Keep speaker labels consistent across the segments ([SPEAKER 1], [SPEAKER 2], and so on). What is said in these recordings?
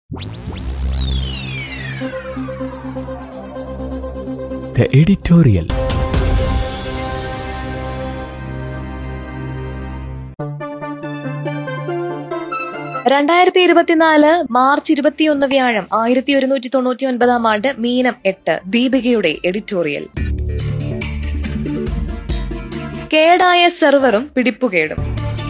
[SPEAKER 1] The editorial.
[SPEAKER 2] രണ്ടായിരത്തി ഇരുപത്തിനാല് March ഇരുപത്തിയൊന്ന് വ്യാഴം ആയിരത്തി ഒരുന്നൂറ്റി തൊണ്ണൂറ്റി ഒൻപതാം ആണ്ട് മീനം എട്ട് ദീപികയുടെ എഡിറ്റോറിയൽ കേടായ സെർവറും പിടിപ്പുകേടും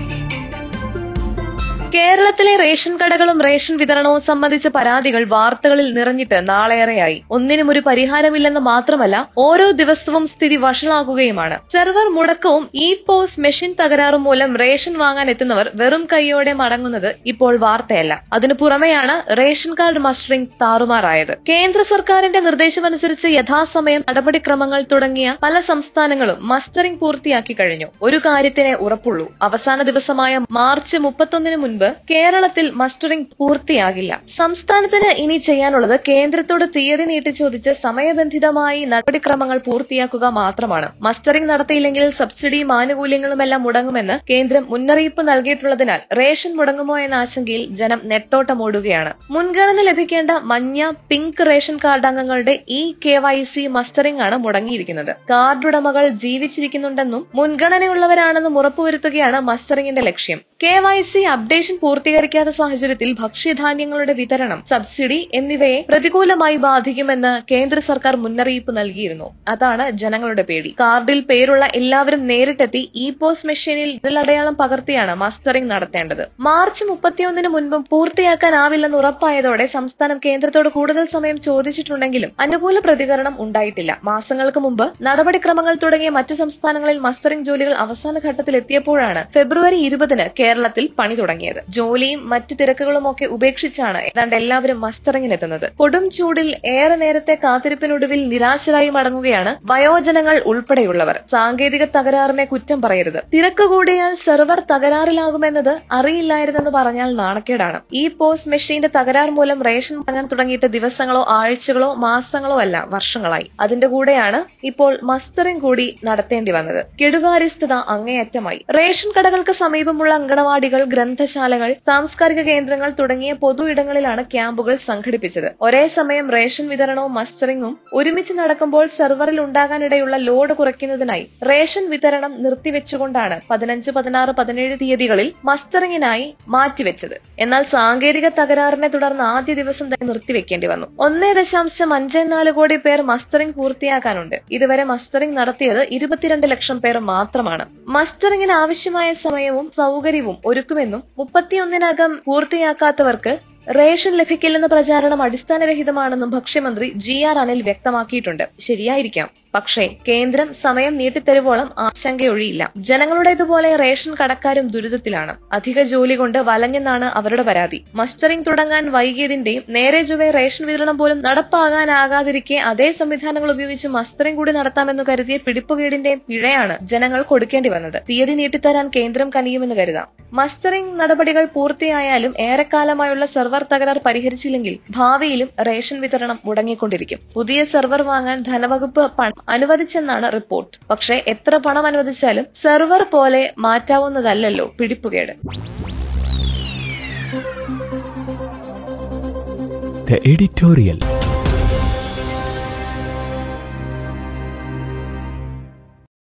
[SPEAKER 2] കേരളത്തിലെ റേഷൻ കടകളും റേഷൻ വിതരണവും സംബന്ധിച്ച പരാതികൾ വാർത്തകളിൽ നിറഞ്ഞിട്ട് നാളേറെയായി ഒന്നിനും ഒരു പരിഹാരമില്ലെന്ന് മാത്രമല്ല ഓരോ ദിവസവും സ്ഥിതി വഷളാകുകയുമാണ് സെർവർ മുടക്കവും ഇ പോസ് മെഷീൻ തകരാറും മൂലം റേഷൻ വാങ്ങാൻ എത്തുന്നവർ വെറും കൈയോടെ മടങ്ങുന്നത് ഇപ്പോൾ വാർത്തയല്ല അതിനു പുറമെയാണ് റേഷൻ കാർഡ് മസ്റ്ററിംഗ് താറുമാറായത് കേന്ദ്ര സർക്കാരിന്റെ നിർദ്ദേശമനുസരിച്ച് യഥാസമയം നടപടിക്രമങ്ങൾ തുടങ്ങിയ പല സംസ്ഥാനങ്ങളും മസ്റ്ററിംഗ് പൂർത്തിയാക്കി കഴിഞ്ഞു ഒരു കാര്യത്തിനെ ഉറപ്പുള്ളൂ അവസാന ദിവസമായ മാർച്ച് മുപ്പത്തൊന്നിന് മുൻപ് കേരളത്തിൽ മസ്റ്ററിംഗ് പൂർത്തിയാകില്ല സംസ്ഥാനത്തിന് ഇനി ചെയ്യാനുള്ളത് കേന്ദ്രത്തോട് തീയതി നീട്ടി ചോദിച്ച് സമയബന്ധിതമായി നടപടിക്രമങ്ങൾ പൂർത്തിയാക്കുക മാത്രമാണ് മസ്റ്ററിംഗ് നടത്തിയില്ലെങ്കിൽ സബ്സിഡിയും ആനുകൂല്യങ്ങളുമെല്ലാം മുടങ്ങുമെന്ന് കേന്ദ്രം മുന്നറിയിപ്പ് നൽകിയിട്ടുള്ളതിനാൽ റേഷൻ മുടങ്ങുമോ എന്ന ആശങ്കയിൽ ജനം നെട്ടോട്ടമോടുകയാണ് മുൻഗണന ലഭിക്കേണ്ട മഞ്ഞ പിങ്ക് റേഷൻ കാർഡ് അംഗങ്ങളുടെ E K Y C mustering ആണ് മുടങ്ങിയിരിക്കുന്നത് കാർഡ് ഉടമകൾ ജീവിച്ചിരിക്കുന്നുണ്ടെന്നും മുൻഗണനയുള്ളവരാണെന്നും ഉറപ്പുവരുത്തുകയാണ് മസ്റ്ററിംഗിന്റെ ലക്ഷ്യം കെ വൈ സി അപ്ഡേഷൻ പൂർത്തീകരിക്കാത്ത സാഹചര്യത്തിൽ ഭക്ഷ്യധാന്യങ്ങളുടെ വിതരണം സബ്സിഡി എന്നിവയെ പ്രതികൂലമായി ബാധിക്കുമെന്ന് കേന്ദ്ര സർക്കാർ മുന്നറിയിപ്പ് നൽകിയിരുന്നു അതാണ് ജനങ്ങളുടെ പേടി കാർഡിൽ പേരുള്ള എല്ലാവരും നേരിട്ടെത്തി ഇ പോസ് മെഷീനിൽ ഇതിലടയാളം പകർത്തിയാണ് മസ്റ്ററിംഗ് നടത്തേണ്ടത് മാർച്ച് മുപ്പത്തിയൊന്നിന് മുൻപും പൂർത്തിയാക്കാനാവില്ലെന്ന് ഉറപ്പായതോടെ സംസ്ഥാനം കേന്ദ്രത്തോട് കൂടുതൽ സമയം ചോദിച്ചിട്ടുണ്ടെങ്കിലും അനുകൂല പ്രതികരണം ഉണ്ടായിട്ടില്ല മാസങ്ങൾക്ക് മുമ്പ് നടപടിക്രമങ്ങൾ തുടങ്ങിയ മറ്റു സംസ്ഥാനങ്ങളിൽ മസ്റ്ററിംഗ് ജോലികൾ അവസാന ഘട്ടത്തിൽ എത്തിയപ്പോഴാണ് ഫെബ്രുവരി ഇരുപതിന് കേരളത്തിൽ പണി തുടങ്ങിയത് ജോലിയും മറ്റു തിരക്കുകളുമൊക്കെ ഉപേക്ഷിച്ചാണ് ഏതാണ്ട് എല്ലാവരും മസ്റ്ററിംഗിനെത്തുന്നത് കൊടും ചൂടിൽ ഏറെ നേരത്തെ കാത്തിരിപ്പിനൊടുവിൽ നിരാശരായി മടങ്ങുകയാണ് വയോജനങ്ങൾ ഉൾപ്പെടെയുള്ളവർ സാങ്കേതിക തകരാറിനെ കുറ്റം പറയരുത് തിരക്ക് കൂടിയാൽ സെർവർ തകരാറിലാകുമെന്നത് അറിയില്ലായിരുന്നെന്ന് പറഞ്ഞാൽ നാണക്കേടാണ് ഈ പോസ്റ്റ് മെഷീന്റെ തകരാർ മൂലം റേഷൻ വാങ്ങാൻ തുടങ്ങിയിട്ട് ദിവസങ്ങളോ ആഴ്ചകളോ മാസങ്ങളോ അല്ല വർഷങ്ങളായി അതിന്റെ കൂടെയാണ് ഇപ്പോൾ മസ്റ്ററിംഗ് കൂടി നടത്തേണ്ടി വന്നത് കെടുകാര്യസ്ഥത അങ്ങേയറ്റമായി റേഷൻ കടകൾക്ക് സമീപമുള്ള അങ്കണവാടികൾ ഗ്രന്ഥശാലകൾ സാംസ്കാരിക കേന്ദ്രങ്ങൾ തുടങ്ങിയ പൊതു ഇടങ്ങളിലാണ് ക്യാമ്പുകൾ സംഘടിപ്പിച്ചത് ഒരേ സമയം റേഷൻ വിതരണവും മസ്റ്ററിംഗും ഒരുമിച്ച് നടക്കുമ്പോൾ സെർവറിൽ ഉണ്ടാകാനിടയുള്ള ലോഡ് കുറയ്ക്കുന്നതിനായി റേഷൻ വിതരണം നിർത്തിവെച്ചുകൊണ്ടാണ് പതിനഞ്ച് പതിനാറ് പതിനേഴ് തീയതികളിൽ മസ്റ്ററിംഗിനായി മാറ്റിവെച്ചത് എന്നാൽ സാങ്കേതിക തകരാറിനെ തുടർന്ന് ആദ്യ ദിവസം തന്നെ നിർത്തിവെക്കേണ്ടി വന്നു ഒന്നേ ദശാംശം അഞ്ച് നാല് കോടി പേർ മസ്റ്ററിംഗ് പൂർത്തിയാക്കാനുണ്ട് ഇതുവരെ മസ്റ്ററിംഗ് നടത്തിയത് ഇരുപത്തിരണ്ട് ലക്ഷം പേർ മാത്രമാണ് മസ്റ്ററിംഗിന് ആവശ്യമായ സമയവും സൗകര്യവും ഒരുക്കുമെന്നും മുപ്പത്തിയൊന്നിനകം പൂർത്തിയാക്കാത്തവർക്ക് റേഷൻ ലഭിക്കില്ലെന്ന പ്രചാരണം അടിസ്ഥാനരഹിതമാണെന്നും ഭക്ഷ്യമന്ത്രി ജി ആർ അനിൽ വ്യക്തമാക്കിയിട്ടുണ്ട് ശരിയായിരിക്കാം പക്ഷേ കേന്ദ്രം സമയം നീട്ടിത്തരുവോളം ആശങ്കയൊഴിയില്ല ജനങ്ങളുടേതുപോലെ റേഷൻ കടക്കാരും ദുരിതത്തിലാണ് അധിക ജോലി കൊണ്ട് വലഞ്ഞെന്നാണ് അവരുടെ പരാതി മസ്റ്ററിംഗ് തുടങ്ങാൻ വൈകിയതിന്റെയും നേരെ ചൊവ്വേ റേഷൻ വിതരണം പോലും നടപ്പാകാനാകാതിരിക്കെ അതേ സംവിധാനങ്ങൾ ഉപയോഗിച്ച് മസ്റ്ററിംഗ് കൂടി നടത്താമെന്ന് കരുതിയ പിടിപ്പുകേടിന്റെയും പിഴയാണ് ജനങ്ങൾ കൊടുക്കേണ്ടി വന്നത് തീയതി നീട്ടിത്തരാൻ കേന്ദ്രം കനിയുമെന്ന് കരുതാം മസ്റ്ററിംഗ് നടപടികൾ പൂർത്തിയായാലും ഏറെക്കാലമായുള്ള സെർവർ തകരാർ പരിഹരിച്ചില്ലെങ്കിൽ ഭാവിയിലും റേഷൻ വിതരണം മുടങ്ങിക്കൊണ്ടിരിക്കും പുതിയ സെർവർ വാങ്ങാൻ ധനവകുപ്പ് പണം അനുവദിച്ചെന്നാണ് റിപ്പോർട്ട് പക്ഷേ എത്ര പണം അനുവദിച്ചാലും സെർവർ പോലെ മാറ്റാവുന്നതല്ലല്ലോ പിടിപ്പുകേട്
[SPEAKER 1] The editorial.